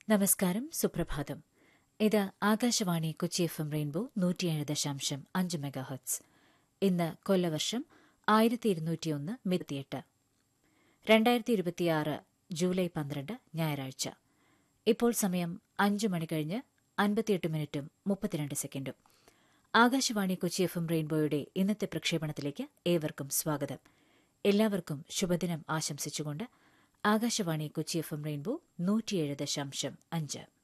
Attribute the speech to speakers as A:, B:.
A: നമസ്കാരം സുപ്രഭാതം ഇത് Akashvani Kochi F M Rainbow നൂറ്റിയേഴ് ദശാംശം അഞ്ച് മെഗാഹെർട്സ് ഇന്ന് കൊല്ലവർഷം ആയിരത്തി ഇരുന്നൂറ്റിയൊന്ന് മിത്തിയെട്ട് രണ്ടായിരത്തി ഇരുപത്തിയാറ് ജൂലൈ പന്ത്രണ്ട് ഞായറാഴ്ച ഇപ്പോൾ സമയം അഞ്ചു മണി കഴിഞ്ഞ് അൻപത്തിയെട്ട് മിനിറ്റും മുപ്പത്തിരണ്ട് സെക്കൻഡും ആകാശവാണി കൊച്ചി എഫ് എം റെയിൻബോയുടെ ഇന്നത്തെ പ്രക്ഷേപണത്തിലേക്ക് ഏവർക്കും സ്വാഗതം എല്ലാവർക്കും ശുഭദിനം ആശംസിച്ചുകൊണ്ട് Akashvani Kochi F M Rainbow നൂറ്റിയേഴ് ദശാംശം അഞ്ച്